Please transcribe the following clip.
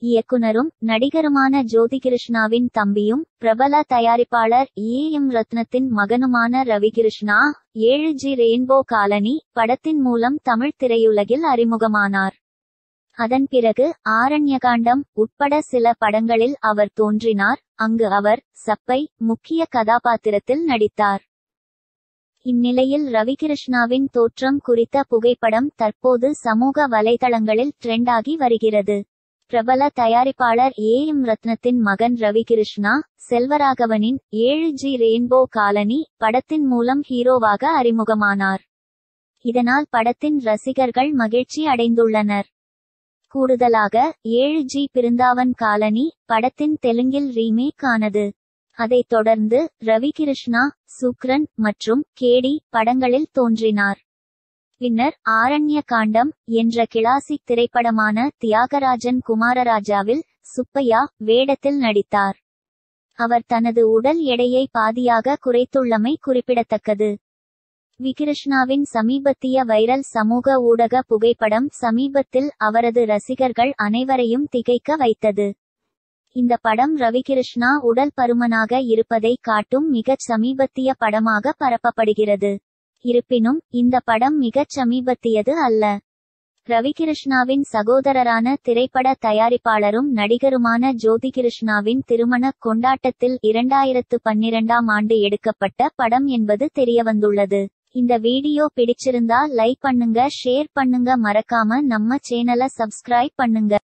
இயக்குனரும் நடிகருமான ஜோதிகிருஷ்ணாவின் தம்பியும் பிரபல தயாரிப்பாளர் ஏ எம் ரத்னத்தின் மகனுமான ரவிகிருஷ்ணா ஏழு ஜி ரெயின்போ காலனி படத்தின் மூலம் தமிழ் திரையுலகில் அறிமுகமானார் அதன் பிறகு ஆரண்யகாண்டம் உட்பட சில படங்களில் அவர் தோன்றினார் அங்கு அவர் சப்பை முக்கிய கதாபாத்திரத்தில் நடித்தார் இந்நிலையில் ரவிகிருஷ்ணாவின் தோற்றம் குறித்த புகைப்படம் தற்போது சமூக வலைதளங்களில் ட்ரெண்டாகி வருகிறது பிரபல தயாரிப்பாளர் ஏ எம் ரத்னத்தின் மகன் ரவிகிருஷ்ணா செல்வராகவனின் ஏழு ஜி ரெயின்போ காலனி படத்தின் மூலம் ஹீரோவாக அறிமுகமானார் இதனால் படத்தின் ரசிகர்கள் மகிழ்ச்சி அடைந்துள்ளனர் கூடுதலாக ஏழு ஜி பிருந்தாவன் காலனி படத்தின் தெலுங்கில் ரீமேக் ஆனது அதைத் தொடர்ந்து ரவிகிருஷ்ணா சுக்ரன் மற்றும் கேடி படங்களில் தோன்றினார் பின்னர் ஆரண்ய காண்டம் என்ற கிளாசிக் திரைப்படமான தியாகராஜன் குமாரராஜாவில் சுப்பையா வேடத்தில் நடித்தார் அவர் தனது உடல் எடையை பாதியாக குறைத்துள்ளமை குறிப்பிடத்தக்கது விகிருஷ்ணாவின் சமீபத்திய வைரல் சமூக ஊடக புகைப்படம் சமீபத்தில் அவரது ரசிகர்கள் அனைவரையும் திகைக்க வைத்தது இந்த படம் ரவிகிருஷ்ணா உடல் பருமனாக இருப்பதை காட்டும் மிகச் சமீபத்திய படமாக பரப்பப்படுகிறது இருப்பினும் இந்த படம் மிகச் சமீபத்தியது அல்ல ரவிகிருஷ்ணாவின் சகோதரரான திரைப்பட தயாரிப்பாளரும் நடிகருமான ஜோதிகிருஷ்ணாவின் திருமண கொண்டாட்டத்தில் இரண்டாயிரத்து பன்னிரண்டாம் ஆண்டு எடுக்கப்பட்ட படம் என்பது தெரியவந்துள்ளது இந்த வீடியோ பிடிச்சிருந்தா லைக் பண்ணுங்க ஷேர் பண்ணுங்க மறக்காம நம்ம சேனலை சப்ஸ்கிரைப் பண்ணுங்க